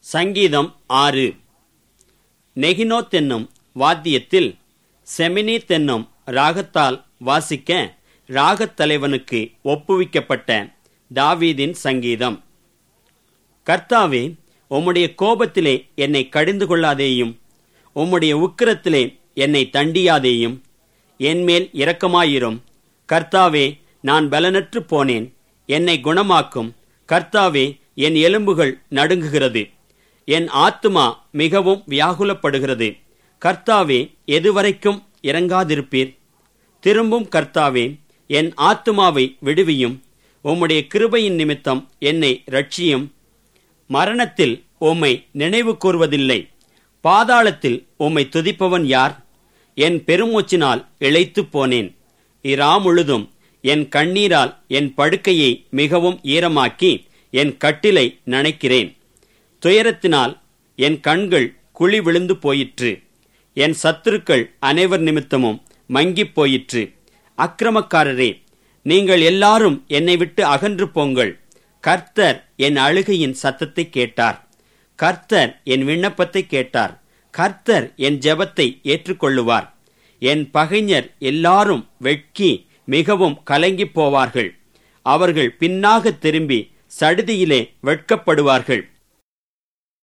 சங்கீதம் ஆறு நெகினோத் என்னும் வாத்தியத்தில் செமினீத் என்னும் ராகத்தால் வாசிக்க ராகத் தலைவனுக்கு ஒப்புவிக்கப்பட்ட தாவீதின் சங்கீதம் கர்த்தாவே உம்முடைய கோபத்திலே என்னை கடிந்து கொள்ளாதேயும் உம்முடைய உக்கிரத்திலே என்னை தண்டியாதேயும் என்மேல் இரக்கமாயிரும் கர்த்தாவே நான் பலனற்று போனேன் என்னை குணமாக்கும் கர்த்தாவே என் எலும்புகள் நடுங்குகிறது என் ஆத்துமா மிகவும் வியாகுலப்படுகிறது கர்த்தாவே எதுவரைக்கும் இறங்காதிருப்பீர் திரும்பும் கர்த்தாவே என் ஆத்துமாவை விடுவியும் உம்முடைய கிருபையின் நிமித்தம் என்னை ரட்சியும் மரணத்தில் உம்மை நினைவு கூர்வதில்லை பாதாளத்தில் உம்மை துதிப்பவன் யார் என் பெருமூச்சினால் இழைத்துப் போனேன் இரா முழுதும் என் கண்ணீரால் என் படுக்கையை மிகவும் ஈரமாக்கி என் கட்டிலை நனைக்கிறேன் துயரத்தினால் என் கண்கள் குழி விழுந்து போயிற்று என் சத்துருக்கள் அனைவர் நிமித்தமும் மங்கிப் போயிற்று அக்கிரமக்காரரே நீங்கள் எல்லாரும் என்னை விட்டு அகன்று போங்கள் கர்த்தர் என் அழுகையின் சத்தத்தை கேட்டார் கர்த்தர் என் விண்ணப்பத்தை கேட்டார் கர்த்தர் என் ஜெபத்தை ஏற்றுக்கொள்ளுவார் என் பகைஞர் எல்லாரும் வெட்கி மிகவும் கலங்கிப் போவார்கள் அவர்கள் பின்னாக திரும்பி சடுதியிலே வெட்கப்படுவார்கள்